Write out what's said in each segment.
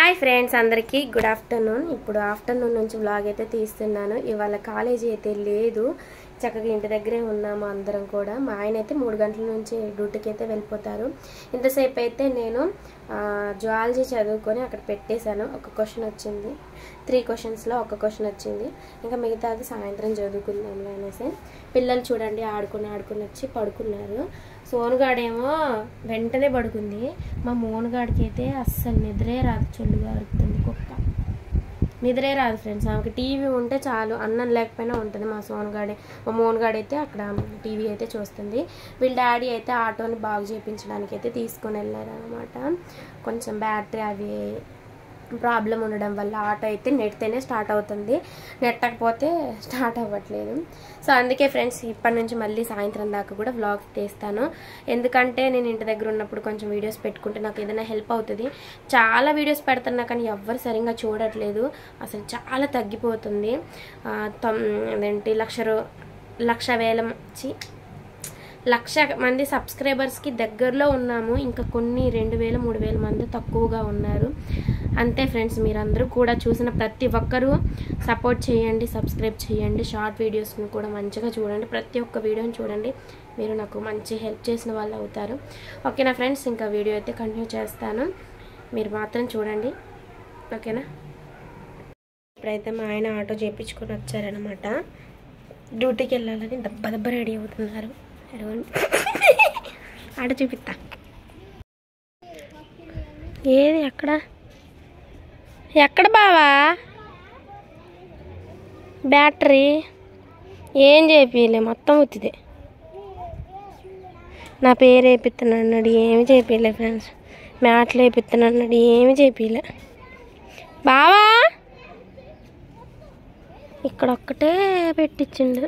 Hi friends అందరికీ good afternoon ఇప్పుడు afternoon నుంచి వ్లాగ్ అయితే తీస్తున్నాను ఇవాళ కాలేజీ అయితే లేదు చక్కగా ఇంటి దగ్గరే ఉన్నాము అందరం కూడా మా ఆయన అయితే మూడు గంటల నుంచి డ్యూటీకి అయితే వెళ్ళిపోతారు ఇంతసేపు అయితే నేను జువాలజీ చదువుకొని అక్కడ పెట్టేశాను ఒక క్వశ్చన్ వచ్చింది త్రీ క్వశ్చన్స్లో ఒక క్వశ్చన్ వచ్చింది ఇంకా మిగతాది సాయంత్రం చదువుకుందాం అనేసి పిల్లలు చూడండి ఆడుకుని ఆడుకుని వచ్చి పడుకున్నారు సోనుగాడేమో వెంటనే పడుకుంది మా మోనుగాడికి అయితే అస్సలు నిద్రే రాదు చొల్లుగా అరుపుతుంది కుక్క నిద్రే రాదు ఫ్రెండ్స్ ఆమెకి టీవీ ఉంటే చాలు అన్నం లేకపోయినా ఉంటుంది మా సోనుగాడే మా మోనుగాడు అయితే అక్కడ టీవీ అయితే చూస్తుంది వీళ్ళ డాడీ అయితే ఆటోని బాగు చేయించడానికి అయితే తీసుకొని వెళ్ళారనమాట కొంచెం బ్యాటరీ అవి ప్రాబ్లం ఉండడం వల్ల ఆటో అయితే నెట్తేనే స్టార్ట్ అవుతుంది నెట్టకపోతే స్టార్ట్ అవ్వట్లేదు సో అందుకే ఫ్రెండ్స్ ఇప్పటి నుంచి మళ్ళీ సాయంత్రం దాకా కూడా వ్లాగ్స్ తీస్తాను ఎందుకంటే నేను ఇంటి దగ్గర ఉన్నప్పుడు కొంచెం వీడియోస్ పెట్టుకుంటే నాకు ఏదైనా హెల్ప్ అవుతుంది చాలా వీడియోస్ పెడుతున్నా కానీ ఎవ్వరు సరిగ్గా చూడట్లేదు అసలు చాలా తగ్గిపోతుంది ఆ, తొమ్ అదేంటి లక్ష రూ లక్ష వేల చి లక్ష మంది సబ్స్క్రైబర్స్కి దగ్గరలో ఉన్నాము ఇంకా కొన్ని రెండు వేల మూడు వేల మంది తక్కువగా ఉన్నారు అంతే ఫ్రెండ్స్ మీరందరూ కూడా చూసిన ప్రతి ఒక్కరూ సపోర్ట్ చేయండి సబ్స్క్రైబ్ చేయండి షార్ట్ వీడియోస్ని కూడా మంచిగా చూడండి ప్రతి ఒక్క వీడియోని చూడండి మీరు నాకు మంచి హెల్ప్ చేసిన వాళ్ళు అవుతారు ఓకేనా ఫ్రెండ్స్ ఇంకా వీడియో అయితే కంటిన్యూ చేస్తాను మీరు మాత్రం చూడండి ఓకేనా ఇప్పుడైతే మా ఆయన ఆటో చేయించుకొని వచ్చారనమాట డ్యూటీకి వెళ్ళాలని దెబ్బ దెబ్బ రెడీ అవుతున్నారు అడగండి ఆట చూపిస్తా ఏది ఎక్కడ ఎక్కడ బావా బ్యాటరీ ఏం చేపియలే మొత్తం ఉత్తిదే నా పేరు వేపిస్తున్నాడు అన్నాడు ఏమి చేపియలే ఫ్రెండ్స్ మ్యాట్లు వేపిస్తున్నాడు అన్నాడు ఏమి చేపియలే బావా ఇక్కడ ఒక్కటే పెట్టించిండు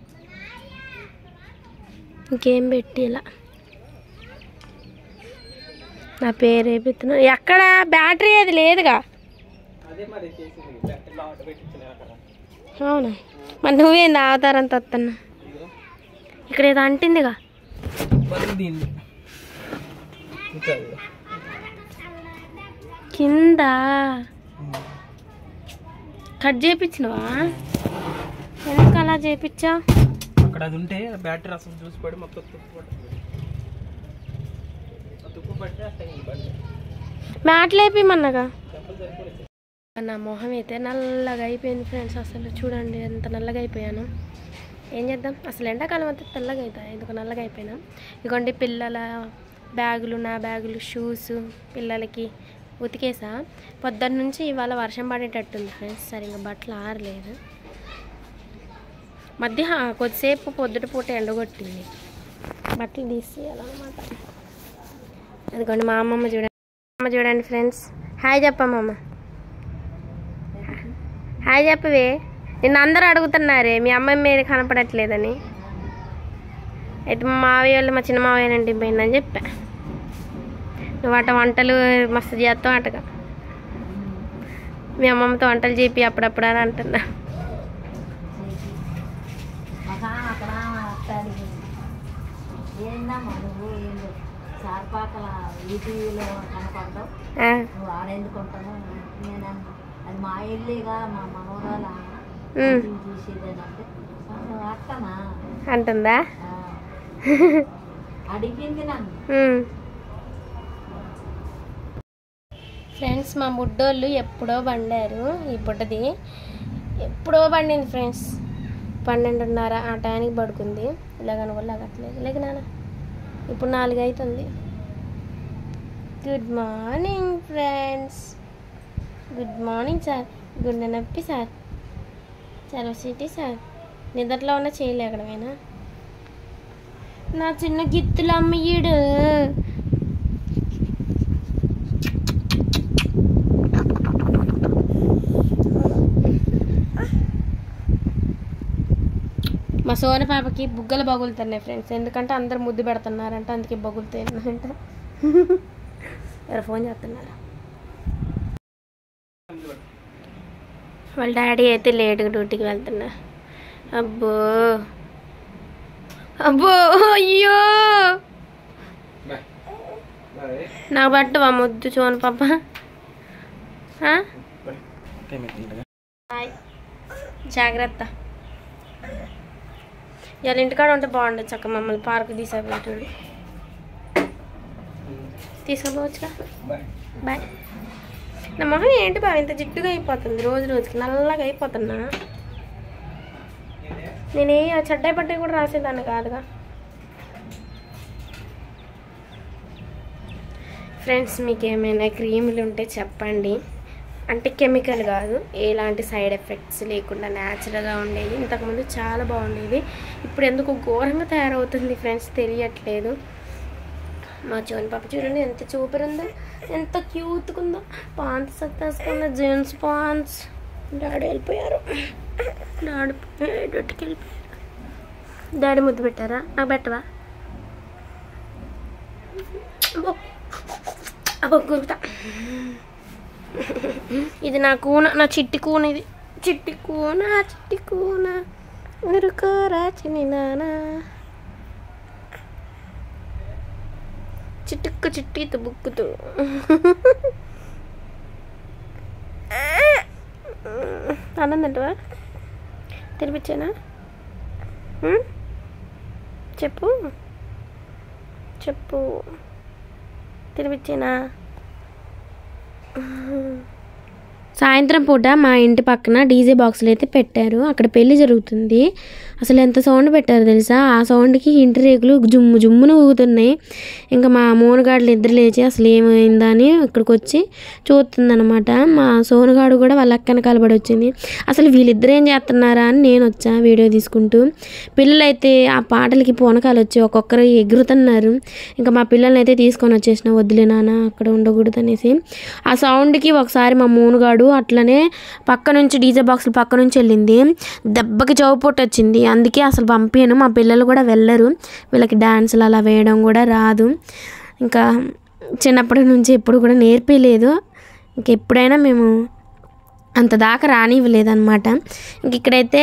ఇంకేం పెట్టిలా నా పేరు వేపిస్తున్నా ఎక్కడ బ్యాటరీ అది లేదుగా అవునా మరి నువ్వేంది అవతారం తత్తన్నా ఇక్కడ ఏదో అంటిందిగా కింద కట్ చేయించినవా ఎందుకు అలా చేయించావు అక్కడ అది ఉంటే బ్యాటరీ అసలు చూసి పడి మొత్తం తుప్పు పడుతుంది ఆ తుప్పు పడితే అట్లా ఈ బండి మ్యాట్లు వేపిమన్నగా నా మొహం అయితే నల్లగా అయిపోయింది ఫ్రెండ్స్ అసలు చూడండి ఎంత నల్లగా అయిపోయాను ఏం చేద్దాం అసలు ఎండాకాలం అంతా తెల్లగా అవుతాయి ఎందుకు నల్లగా అయిపోయినా ఇదిగోండి పిల్లల బ్యాగులు నా బ్యాగులు షూస్ పిల్లలకి ఉతికేసా పొద్దున్న నుంచి ఇవాళ వర్షం పడేటట్టుంది ఫ్రెండ్స్ సరిగ్గా బట్టలు ఆరలేదు మధ్య కొద్దిసేపు పొద్దుట పూట ఎండగొట్టింది బట్టలు తీసేయాలన్నమాట అదిగోండి మా అమ్మమ్మ చూడండి అమ్మ చూడండి ఫ్రెండ్స్ హాయ్ చెప్పమ్మమ్మ హాయ్ చెప్పవే నిన్ను అందరూ అడుగుతున్నారే మీ అమ్మాయి మీద కనపడట్లేదని అయితే మా మావయ్య వాళ్ళు మా చిన్న మావయ్య ఇంటికి పోయిందని చెప్పా నువ్వు అట వంటలు మస్తు చేస్తావు అటగా మీ అమ్మమ్మతో వంటలు చేపి అప్పుడప్పుడు అని అంటున్నా అక్కడ ఏందమ్మా నువ్వు ఏందో చార్పాకల ఈటీవీలో కనపడ్డావు ఆ, నువ్వు ఆడెందుకు ఉంటావు నేను అన్నా, అది మా ఇల్లేగా మా మనవరాల ఉమ్, చూసేదేనంటే "ఆ, అట్టనా అంటుందా ఆ. అడిగింది నన్ను ఉమ్. ఫ్రెండ్స్ మా బుడ్డోళ్ళు ఎప్పుడో బండారు ఈ బుడ్డది ఎప్పుడో బండింది ఫ్రెండ్స్ పన్నెండున్నర ఆ టైంకి పడుకుంది ఇలాగని కూడా లగట్లేదు లేక నాన్న ఇప్పుడు నాలుగు అవుతుంది good morning friends good morning sir గుండె నొప్పి సార్ చలో సిటీ సార్ నిద్రలో ఉన్న చేయలేకడమేనా నా చిన్న గిత్తులు అమ్మయ్యడు మా సోన పాపకి బుగ్గలు బగులుతున్నాయి ఫ్రెండ్స్ ఎందుకంటే అందరు ముద్దు పెడుతున్నారంట అందుకే బగులుతాయంట ఎవరు ఫోన్ చేస్తున్నారు వాళ్ళ డాడీ అయితే లేట్గా డ్యూటీకి వెళ్తున్నా అబ్బో అబ్బో అయ్యో నా బట్టు ముద్దు చూను పాప ఆ? కెమికల్ హాయ్ జాగ్రత్త ఇవాళ ఇంటికాడ ఉంటే బాగుండదు చక్క మమ్మల్ని పార్క్ తీసుకెళ్ళాడు తీసుకుపోవచ్చుగా బాయ్ నా మొహం ఏంటి బావ ఇంత జిడ్డుగా అయిపోతుంది రోజు రోజుకి నల్లగా అయిపోతున్నా నేను ఏ చెడ్డాయి పట్టాయి కూడా రాసేదాన్ని కాదుగా ఫ్రెండ్స్ మీకు ఏమైనా క్రీములు ఉంటే చెప్పండి అంటే కెమికల్ కాదు ఎలాంటి సైడ్ ఎఫెక్ట్స్ లేకుండా న్యాచురల్గా ఉండేది ఇంతకుముందు చాలా బాగుండేది ఇప్పుడు ఎందుకు ఘోరంగా తయారవుతుంది ఫ్రెండ్స్ తెలియట్లేదు మా చోని పాప చూడండి ఎంత చూపర్ ఉందో ఎంత క్యూట్గా ఉందో పాన్స్ సత్తేసుకున్న జీన్స్ పాన్స్ డాడీ వెళ్ళిపోయారు డాడీ డొట్టుకి వెళ్ళిపోయారు డాడీ ముద్దు పెట్టారా నాకు పెట్టవా అబ్బో అబ్బో గురుకుతా ఇది నా కూన నా చిట్టి కూన ఇది చిట్టి కూన చిట్టి కూన ఉరుకోరా చిన్ని నానా చిట్టుక్కు చిట్టితో బుక్కుతూ ఆనందంటవా తినిపించానా ఉం? చెప్పు చెప్పు తినిపించానా సాయంత్రం పూట మా ఇంటి పక్కన డీజే బాక్సులు అయితే పెట్టారు అక్కడ పెళ్లి జరుగుతుంది అసలు ఎంత సౌండ్ పెట్టారు తెలుసా ఆ సౌండ్కి ఇంటి రేకులు జుమ్ము జుమ్మున ఊగుతున్నాయి ఇంకా మా మోనగాడులు ఇద్దరు లేచి అసలు ఏమైందా అని ఇక్కడికి వచ్చి చూస్తుందన్నమాట మా సోనుగాడు కూడా వాళ్ళ అక్కన కలబడి వచ్చింది అసలు వీళ్ళిద్దరు ఏం చేస్తున్నారా అని నేను వచ్చా వీడియో తీసుకుంటూ పిల్లలైతే ఆ పాటలకి పూనకాలు వచ్చి ఒక్కొక్కరు ఎగురుతున్నారు ఇంకా మా పిల్లల్ని అయితే తీసుకొని వచ్చేసిన వద్దులే నాన్న అక్కడ ఉండకూడదు అనేసి ఆ సౌండ్కి ఒకసారి మా మూనుగాడు అట్లనే పక్క నుంచి డీజే బాక్సులు పక్క నుంచి వెళ్ళింది దెబ్బకి చౌ పొట్టు వచ్చింది అందుకే అసలు పంపాను మా పిల్లలు కూడా వెళ్ళరు వీళ్ళకి డాన్సులు అలా వేయడం కూడా రాదు ఇంకా చిన్నప్పటి నుంచి ఎప్పుడు కూడా నేర్పించలేదు ఇంక ఎప్పుడైనా మేము అంత దాకా రానివ్వలేదన్నమాట ఇంక ఇక్కడైతే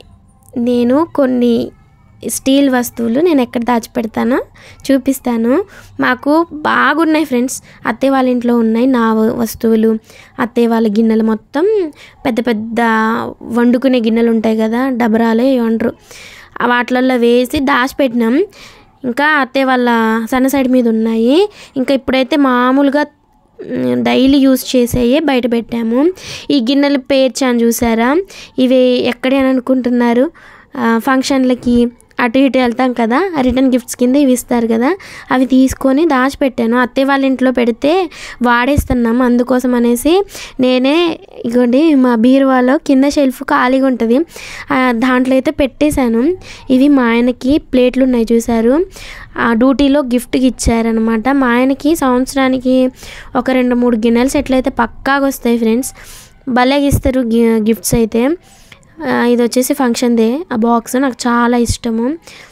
నేను కొన్ని స్టీల్ వస్తువులు నేను ఎక్కడ దాచిపెడతానో చూపిస్తాను మాకు బాగున్నాయి ఫ్రెండ్స్ అత్తయ్య వాళ్ళ ఇంట్లో ఉన్నాయి నా వ- వస్తువులు అత్తయ్య వాళ్ళ గిన్నెలు మొత్తం పెద్ద పెద్ద వండుకునే గిన్నెలు ఉంటాయి కదా డబరాలు ఏమంటారు ఆ వాటిలలో వేసి దాచిపెట్టినాం ఇంకా అత్తయ్య వాళ్ళ సన్న సైడ్ మీద ఉన్నాయి ఇంకా ఇప్పుడైతే మామూలుగా డైలీ యూస్ చేసేవి బయట పెట్టాము ఈ గిన్నెలు పేర్చాను చూసారా ఇవి ఎక్కడే అని అనుకుంటున్నారు ఆ, ఫంక్షన్లకి అటు ఇటు వెళ్తాం కదా రిటర్న్ గిఫ్ట్స్ కింద ఇవి ఇస్తారు కదా అవి తీసుకొని దాచిపెట్టాను అత్తయ్య వాళ్ళ ఇంట్లో పెడితే వాడేస్తున్నాం అందుకోసం అనేసి నేనే ఇగోండి మా బీరువాలో కింద షెల్ఫ్ ఖాళీగా ఉంటుంది ఆ, దాంట్లో అయితే పెట్టేశాను ఇవి మా ఆయనకి ప్లేట్లు ఉన్నాయి చూసారు ఆ డ్యూటీలో గిఫ్ట్కి ఇచ్చారనమాట మా ఆయనకి సంవత్సరానికి ఒక రెండు మూడు గిన్నెలు సెట్లు అయితే పక్కాగా వస్తాయి ఫ్రెండ్స్ భలేగా ఇస్తారు గి- గిఫ్ట్స్ అయితే ఆ, ఇది వచ్చేసి ఫంక్షన్దే ఆ బాక్స్ నాకు చాలా ఇష్టము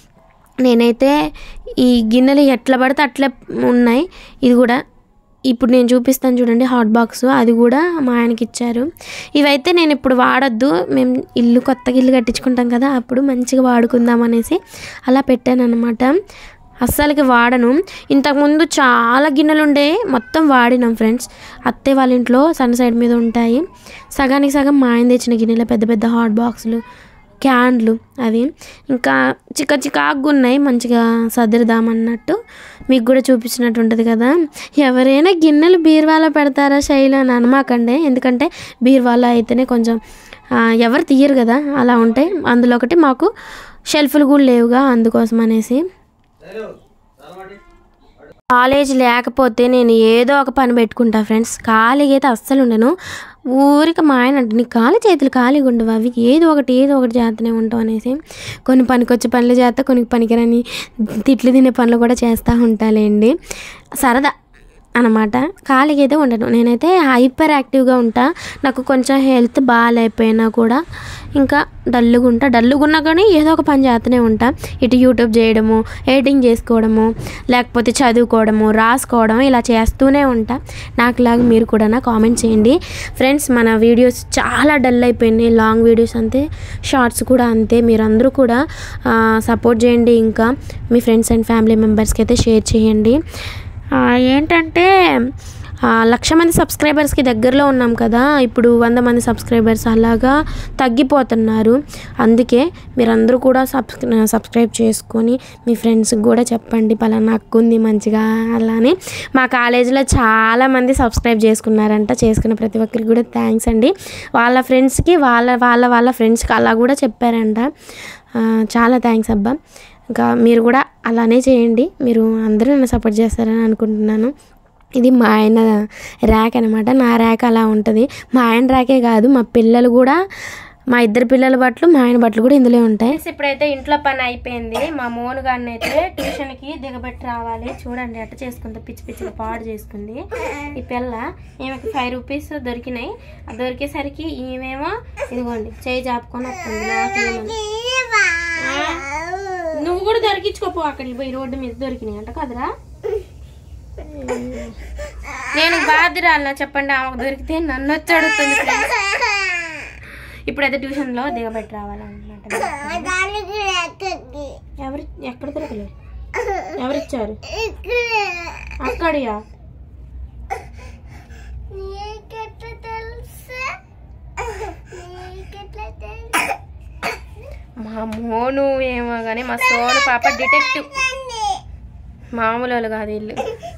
నేనైతే ఈ గిన్నెలు ఎట్లా పడితే అట్లా ఉన్నాయి ఇది కూడా ఇప్పుడు నేను చూపిస్తాను చూడండి హాట్ బాక్స్ అది కూడా మా ఆయనకి ఇచ్చారు ఇవైతే నేను ఇప్పుడు వాడొద్దు మేము ఇల్లు కొత్తగా ఇల్లు కట్టించుకుంటాం కదా అప్పుడు మంచిగా వాడుకుందాం అనేసి అలా పెట్టాను అనమాట అస్సలకి వాడను ఇంతకుముందు చాలా గిన్నెలు ఉండే మొత్తం వాడినాం ఫ్రెండ్స్ అత్తే వాళ్ళ ఇంట్లో సన్ సైడ్ మీద ఉంటాయి సగానికి సగం మా ఆయన తెచ్చిన గిన్నెలు పెద్ద పెద్ద హాట్ బాక్సులు క్యాన్లు అవి ఇంకా చిక్క చికాకు ఉన్నాయి మంచిగా సర్దిరిదామన్నట్టు మీకు కూడా చూపించినట్టు ఉంటుంది కదా ఎవరైనా గిన్నెలు బీరువాలో పెడతారా శైలి అని అనమాకండి ఎందుకంటే బీరువాలో అయితేనే కొంచెం ఆ, ఎవరు తీయరు కదా అలా ఉంటాయి అందులో ఒకటి మాకు షెల్ఫ్లు కూడా లేవుగా అందుకోసం అనేసి కాలేజ్ లేకపోతే నేను ఏదో ఒక పని పెట్టుకుంటా ఫ్రెండ్స్ ఖాళీగా అయితే అస్సలు ఉండను ఊరికి మా ఆయన అంటే నీ కాలు చేతులు ఖాళీగా ఉండవు అవి ఏదో ఒకటి ఏదో ఒకటి చేస్తూనే ఉంటాం అనేసి కొన్ని పనికొచ్చే పనులు చేస్తా కొన్ని పనికిరాని తిట్లు తినే పనులు కూడా చేస్తూ ఉంటాలేండి సరదా అనమాట ఖాళీగా అయితే ఉండను నేనైతే హైపర్ యాక్టివ్గా ఉంటా నాకు కొంచెం హెల్త్ బాగాలేకపోయినా కూడా ఇంకా డల్లుగా ఉంటా డల్లుగా ఉన్నా కానీ ఏదో ఒక పని చేస్తూనే ఉంటా ఇటు యూట్యూబ్ చేయడము ఎడిటింగ్ చేసుకోవడము లేకపోతే చదువుకోవడము రాసుకోవడం ఇలా చేస్తూనే ఉంటా నాకులాగా మీరు కూడా కామెంట్ చేయండి ఫ్రెండ్స్ మన వీడియోస్ చాలా డల్ అయిపోయినాయి లాంగ్ వీడియోస్ అంతే షార్ట్స్ కూడా అంతే మీరందరూ కూడా సపోర్ట్ చేయండి ఇంకా మీ ఫ్రెండ్స్ అండ్ ఫ్యామిలీ మెంబర్స్కి అయితే షేర్ చేయండి ఆ, ఏంటంటే ఆ, లక్ష మంది సబ్స్క్రైబర్స్కి దగ్గరలో ఉన్నాం కదా ఇప్పుడు వంద మంది సబ్స్క్రైబర్స్ అలాగా తగ్గిపోతున్నారు అందుకే మీరందరూ కూడా సబ్స్ సబ్స్క్రైబ్ చేసుకొని మీ ఫ్రెండ్స్కి కూడా చెప్పండి పలానా అక్క ఉంది మంచిగా అలానే మా కాలేజీలో చాలామంది సబ్స్క్రైబ్ చేసుకున్నారంట చేసుకున్న ప్రతి ఒక్కరికి కూడా థ్యాంక్స్ అండి వాళ్ళ ఫ్రెండ్స్కి వాళ్ళ వాళ్ళ వాళ్ళ ఫ్రెండ్స్కి అలా కూడా చెప్పారంట ఆ, చాలా థ్యాంక్స్ అబ్బా ఇంకా మీరు కూడా అలానే చేయండి మీరు అందరూ నన్ను సపోర్ట్ చేస్తారని అనుకుంటున్నాను ఇది మా ఆయన ర్యాక్ అనమాట నా ర్యాక్ అలా ఉంటుంది మా ఆయన ర్యాకే కాదు మా పిల్లలు కూడా మా ఇద్దరు పిల్లల బట్టలు మా ఆయన బట్టలు కూడా ఇందులో ఉంటాయి ఇప్పుడైతే ఇంట్లో పని అయిపోయింది మా మోను గారిని అయితే ట్యూషన్కి దిగబెట్టి రావాలి చూడండి ఎట్ట చేసుకుంటే పిచ్చి పిచ్చిగా పాడు చేసుకుంది ఈ పిల్ల ఈమెకి ఫైవ్ రూపీస్ దొరికినాయి ఆ దొరికేసరికి ఈమెమో ఇదిగోండి చేయి జాపుకొని వస్తుంది నాకు ఏమని. ఆ, నువ్వు కూడా దొరికించుకోపో అక్కడికి పోయి రోడ్డు మీద దొరికినాయి అంట కదరా నేను బాధ్యురాలనా చెప్పండి ఆమెకు దొరికితే నన్ను వచ్చి అడుగుతుంది friends. ఇప్పుడైతే ట్యూషన్లో దిగబెట్టి రావాలన్నమాట ఎవరు ఎక్కడ దొరకలే ఎవరిచ్చారు అక్కడియా మా మోను ఏమో కానీ మా సోను పాప డిటెక్టివ్ మామూలు వాళ్ళు కాదు వీళ్ళు